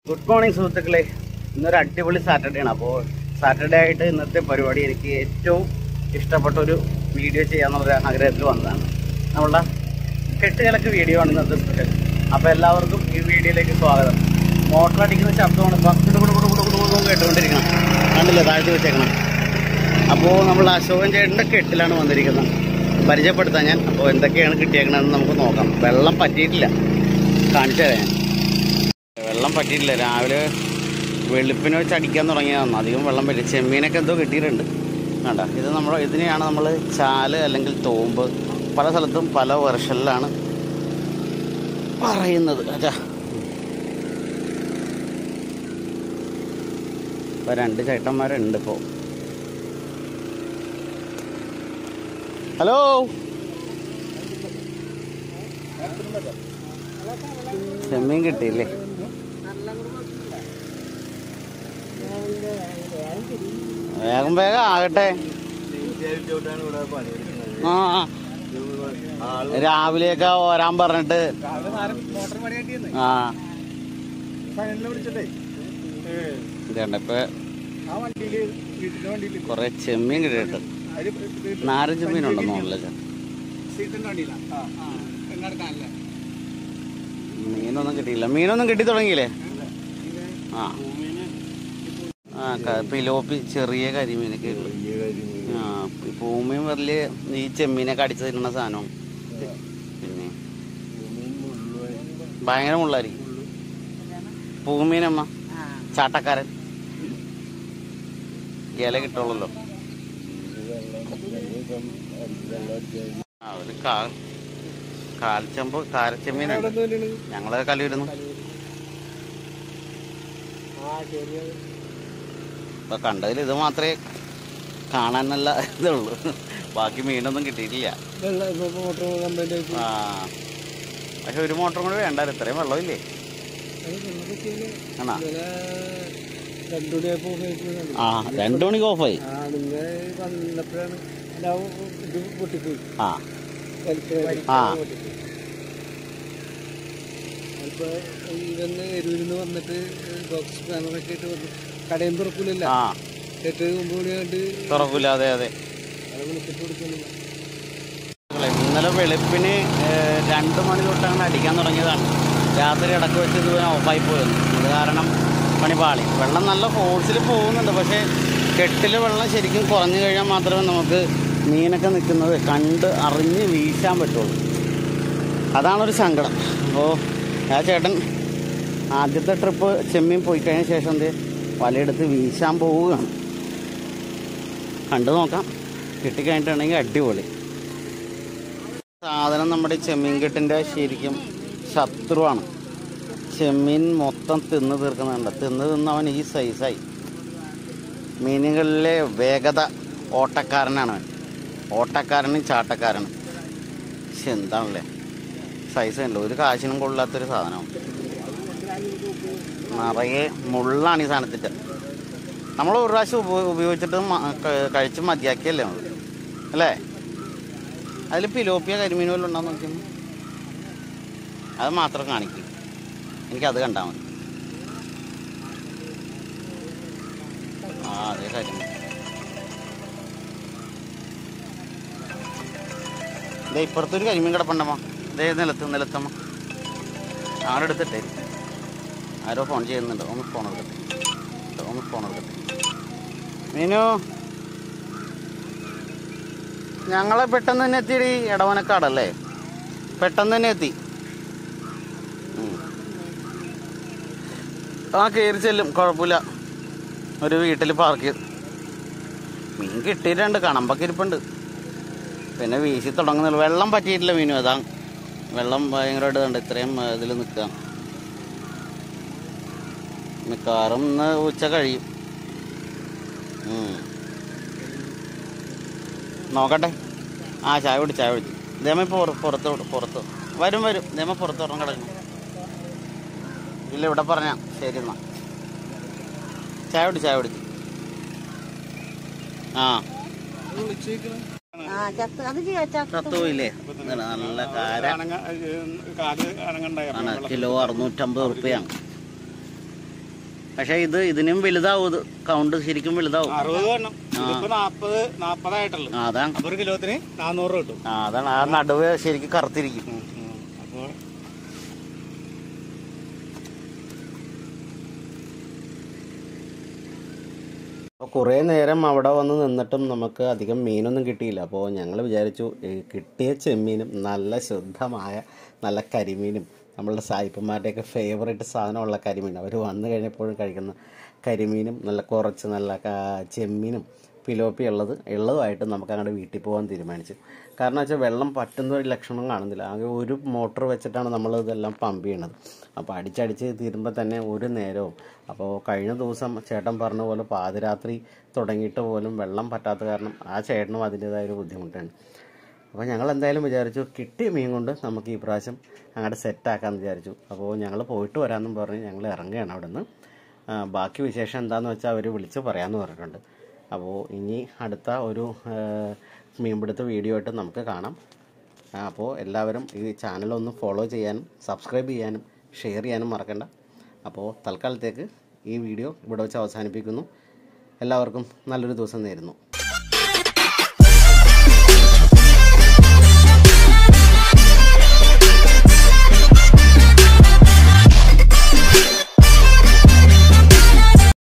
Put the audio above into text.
Good morning സുഹൃത്തുക്കളെ ഇന്നൊരു അടിപൊളി സാറ്റർഡേ ആണ് അപ്പോൾ സാറ്റർഡേ ആയിട്ട് ഇന്നത്തെ പരിപാടി എനിക്ക് ഏറ്റവും ഇഷ്ടപ്പെട്ട ഒരു വീഡിയോ ചെയ്യാന്നുള്ള ആഗ്രഹത്തിൽ വന്നതാണ് നമ്മളുടെ കെട്ടുകലക്ക് വീഡിയോ ആണ് ഇന്നത്തെ സ്പെഷ്യൽ അപ്പോൾ എല്ലാവർക്കും ഈ വീഡിയോയിലേക്ക് സ്വാഗതം മോട്ടർ അടിക്കുന്ന ശബ്ദമാണ് ബസ്സിൽ കൂടെ കൂടെ കൂടെ കൂടെ കൂടെ കേട്ടുകൊണ്ടിരിക്കണം കണ്ടില്ലേ താഴ്ത്തി വെച്ചേക്കണം അപ്പോൾ നമ്മൾ അശോകൻ ചേട്ടൻ്റെ കെട്ടിലാണ് വന്നിരിക്കുന്നത് പരിചയപ്പെടുത്താൻ ഞാൻ അപ്പോൾ എന്തൊക്കെയാണ് കിട്ടിയേക്കണതെന്ന് നമുക്ക് നോക്കാം വെള്ളം പറ്റിയിട്ടില്ല കാണിച്ചു തരാം ഞാൻ വെള്ളം പറ്റിയിട്ടില്ല രാവിലെ വെളുപ്പിനെ വെച്ച് അടിക്കാൻ തുടങ്ങിയതാണ് അധികം വെള്ളം പറ്റി ചെമ്മീനൊക്കെ എന്തോ കിട്ടിയിട്ടുണ്ട് വേണ്ട ഇത് നമ്മൾ ഇതിനെയാണ് നമ്മൾ ചാല് അല്ലെങ്കിൽ തോമ്പ് പല സ്ഥലത്തും പല വെർഷനിലാണ് പറയുന്നത് അച്ഛാ ഇപ്പൊ രണ്ട് ചേട്ടന്മാരുണ്ട് ഇപ്പോൾ ഹലോ ചെമ്മീൻ കിട്ടിയില്ലേ വേഗം വേഗം ആകട്ടെ ആ ആ. രാവിലെയൊക്കെ വരാൻ പറഞ്ഞിട്ട് ആ ഇതുണ്ട് ഇപ്പൊ കൊറേ ചെമ്മീൻ കിട്ടിയിട്ട് നാരൻ ചെമ്മീനുണ്ടോ നോക്കില്ല മീനൊന്നും കിട്ടിയില്ല മീനൊന്നും കിട്ടി തുടങ്ങിയില്ലേ ആ ആ ക- പിലോപ്പി ചെറിയ കരിമീനൊക്കെ ഉള്ളു ആ ഈ ഭൂമിയും വലിയ ഈ ചെമ്മീനൊക്കെ അടിച്ചു തിന്നുന്ന സാധനവും പിന്നെ ഭയങ്കര മുള്ളായിരിക്കും ഭൂമീനമ്മ ചാട്ടക്കാരൻ ഇല കിട്ടുള്ളല്ലോ ആ ഒരു കാ കാൽച്ചമ്പ് കാരച്ചെമ്മീനുണ്ട് ഞങ്ങള് കലിയിരുന്നു ഇപ്പൊ കണ്ടതിൽ ഇത് മാത്രമേ കാണാൻ നല്ല ഇതുള്ളൂ ബാക്കി മീനൊന്നും കിട്ടിയിട്ടില്ല ആ പക്ഷെ ഒരു മോട്ടറും കൂടി വേണ്ടായിരുന്നു ഇത്രയും വെള്ളമില്ലേ ആണോ ആ രണ്ടു മണിക്ക് ഓഫായി വന്നപ്പോഴാണ് എല്ലാം ഇത് പൊട്ടിപ്പോയി ആ വലിച്ച ആ. അപ്പൊ ഇവന്ന് എരുവിരുന്ന് വന്നിട്ട് ബോക്സ് സ്പാനറൊക്കെ ആയിട്ട് വന്നു കടയും തുറക്കൂലല്ല ആ എട്ട് ഒമ്പത് മണി കണ്ട് തുറക്കൂല അതെ അതെ അത് വിളിച്ചിട്ട് കൊടുക്കുന്നില്ല ഇന്നലെ വെളുപ്പിന് ഏഹ്, രണ്ട് മണി തൊട്ടാണ് അടിക്കാൻ തുടങ്ങിയതാണ് രാത്രി ഇടക്ക് വെച്ച് ഇത് ഓഫായി പോയിരുന്നു ഇത് കാരണം പണി പാളി വെള്ളം നല്ല ഫോഴ്സിൽ പോകുന്നുണ്ട് പക്ഷേ കെട്ടിൽ വെള്ളം ശരിക്കും കുറഞ്ഞു കഴിഞ്ഞാൽ മാത്രമേ നമുക്ക് മീനൊക്കെ നിൽക്കുന്നത് കണ്ട് അറിഞ്ഞ് വീശാൻ പറ്റുള്ളൂ അതാണൊരു സങ്കടം അപ്പോൾ ആ ചേട്ടൻ ആദ്യത്തെ ട്രിപ്പ് ചെമ്മീൻ പോയി കഴിഞ്ഞ ശേഷം എന്ത് വലയെടുത്ത് വീശാൻ പോവുകയാണ് കണ്ടു നോക്കാം കിട്ടിക്കഴിഞ്ഞിട്ടുണ്ടെങ്കിൽ അടിപൊളി സാധനം നമ്മുടെ ഈ ചെമ്മീൻ കെട്ടിൻ്റെ ശരിക്കും ശത്രുവാണ് ചെമ്മീൻ മൊത്തം തിന്ന് തീർക്കുന്നുണ്ട് തിന്ന് തിന്നവൻ ഈ സൈസായി മീനുകളിലെ വേഗത ഓട്ടക്കാരനാണ് അവൻ ഓട്ടക്കാരനും ചാട്ടക്കാരനും പക്ഷെ എന്താണല്ലേ സൈസ് ഉണ്ടല്ലോ ഒരു കാശിനും കൊള്ളാത്തൊരു സാധനമാണ് നിറയെ മുള്ളാണ് ഈ സാധനത്തിൻ്റെ നമ്മൾ ഒരു പ്രാവശ്യം ഉപ- ഉപയോഗിച്ചിട്ട് മ- ക- കഴിച്ച് മതിയാക്കിയല്ലേ നമ്മൾ അല്ലേ അതിൽ പിലോപ്പിയ കരിമീൻ വല്ലതും ഉണ്ടാന്ന് നോക്കിയൊന്ന് അത് മാത്രം കാണിക്കും എനിക്കത് കണ്ടാൽ മതി ആ അതേ കരിമീൻ ഇതേ ഇപ്പുറത്തൊരു കരിമീൻ കിടപ്പുണ്ടമ്മ ഇതേ നിലത്ത് നിലത്തമ്മ അവിടെ എടുത്തിട്ടേ ആരോ ഫോൺ ചെയ്യുന്നുണ്ട് ഒന്ന് ഫോൺ എടുക്കട്ടെ ഒന്ന് ഫോൺ എടുക്കട്ടെ മീനു ഞങ്ങളെ പെട്ടെന്ന് തന്നെ എത്തിയടി ഇടവനക്കാടല്ലേ പെട്ടെന്ന് തന്നെ എത്തി ഉം. ആ കയറി ചെല്ലും കുഴപ്പമില്ല ഒരു വീട്ടിൽ പാർക്ക് ചെയ്ത് മീൻ കിട്ടിയിട്ടുണ്ട് കണമ്പൊക്കെ ഇരിപ്പുണ്ട് പിന്നെ വീശി തുടങ്ങുന്നില്ല വെള്ളം പറ്റിയിട്ടില്ല മീനും അതാ വെള്ളം ഭയങ്കരമായിട്ട് കണ്ട് ഇത്രയും ഇതിൽ നിൽക്കുക മിക്കവാറും ഇന്ന് ഉച്ച കഴിയും ഉം. നോക്കട്ടെ ആ ചായ കുടി ചായ കുടിച്ചു ഇതേമ ഇപ്പോൾ പുറത്ത് വിടും, പുറത്ത് വരും വരും ഇതേമ പുറത്ത് ഉറങ്ങി കിടക്കണം ഇല്ല ഇവിടെ പറഞ്ഞ ശരി എന്നാ ചായ കുടി ചായ കുടിച്ചു ആ ആ ചത്ത് അത് ചെയ്യാ ചത്ത് ചത്തുപോയില്ലേ ഇതാണ് നല്ല കാര കാല് അനങ്ങണ്ടായ ആണ് കിലോ അറുന്നൂറ്റമ്പത് റുപ്യാണ് പക്ഷെ ഇത് ഇതിനും വലുതാവും ഇത് കൗണ്ട് ശരിക്കും വലുതാവും അറുപത് എണ്ണം ഇതിപ്പോ നാപ്പത് നാപ്പതായിട്ടുള്ളു ആ അതാണ് അപ്പൊ ഒരു കിലോത്തിന് നാനൂറ് കിട്ടും ആ അതാണ് ആ നടുവ് ശരിക്കും കറുത്തിരിക്കും അപ്പൊ അപ്പോൾ കുറേ നേരം അവിടെ വന്ന് നിന്നിട്ടും നമുക്ക് അധികം മീനൊന്നും കിട്ടിയില്ല അപ്പോൾ ഞങ്ങൾ വിചാരിച്ചു ഈ കിട്ടിയ ചെമ്മീനും നല്ല ശുദ്ധമായ നല്ല കരിമീനും നമ്മളുടെ സായിപ്പന്മാരുടെയൊക്കെ ഫേവറേറ്റ് സാധനമുള്ള കരിമീൻ അവർ വന്നു കഴിഞ്ഞപ്പോഴും കഴിക്കുന്ന കരിമീനും നല്ല കുറച്ച് നല്ല കാ- ചെമ്മീനും പിലോപ്പി ഉള്ളത് ഉള്ളതുമായിട്ട് നമുക്ക് അങ്ങോട്ട് വീട്ടിൽ പോകാൻ തീരുമാനിച്ചു കാരണം വെച്ചാൽ വെള്ളം പറ്റുന്ന ഒരു ലക്ഷണം കാണുന്നില്ല ആകെ ഒരു മോട്ടർ വെച്ചിട്ടാണ് നമ്മൾ ഇതെല്ലാം പമ്പ് ചെയ്യണത് അപ്പോൾ അടിച്ചടിച്ച് തീരുമ്പോൾ തന്നെ ഒരു നേരവും അപ്പോൾ കഴിഞ്ഞ ദിവസം ചേട്ടൻ പറഞ്ഞ പോലെ പാതിരാത്രി തുടങ്ങിയിട്ട് പോലും വെള്ളം പറ്റാത്ത കാരണം ആ ചേട്ടനും അതിൻ്റെതായ ഒരു ബുദ്ധിമുട്ടാണ് അപ്പോൾ ഞങ്ങൾ എന്തായാലും വിചാരിച്ചു കിട്ടിയ മീൻ കൊണ്ട് നമുക്ക് ഈ പ്രാവശ്യം അങ്ങോട്ട് സെറ്റാക്കാമെന്ന് വിചാരിച്ചു അപ്പോൾ ഞങ്ങൾ പോയിട്ട് വരാമെന്നും പറഞ്ഞ് ഞങ്ങൾ ഇറങ്ങുകയാണ് അവിടെ നിന്ന് ബാക്കി വിശേഷം എന്താണെന്ന് വെച്ചാൽ അവർ വിളിച്ച് പറയാമെന്ന് പറഞ്ഞിട്ടുണ്ട് അപ്പോൾ ഇനി അടുത്ത ഒരു ആ, മീൻപിടുത്ത വീഡിയോ ആയിട്ട് നമുക്ക് കാണാം ആ, അപ്പോൾ എല്ലാവരും ഈ ചാനലൊന്ന് ഫോളോ ചെയ്യാനും സബ്സ്ക്രൈബ് ചെയ്യാനും ഷെയർ ചെയ്യാനും മറക്കണ്ട അപ്പോൾ തൽക്കാലത്തേക്ക് ഈ വീഡിയോ ഇവിടെ വെച്ച് അവസാനിപ്പിക്കുന്നു എല്ലാവർക്കും നല്ലൊരു ദിവസം നേരുന്നു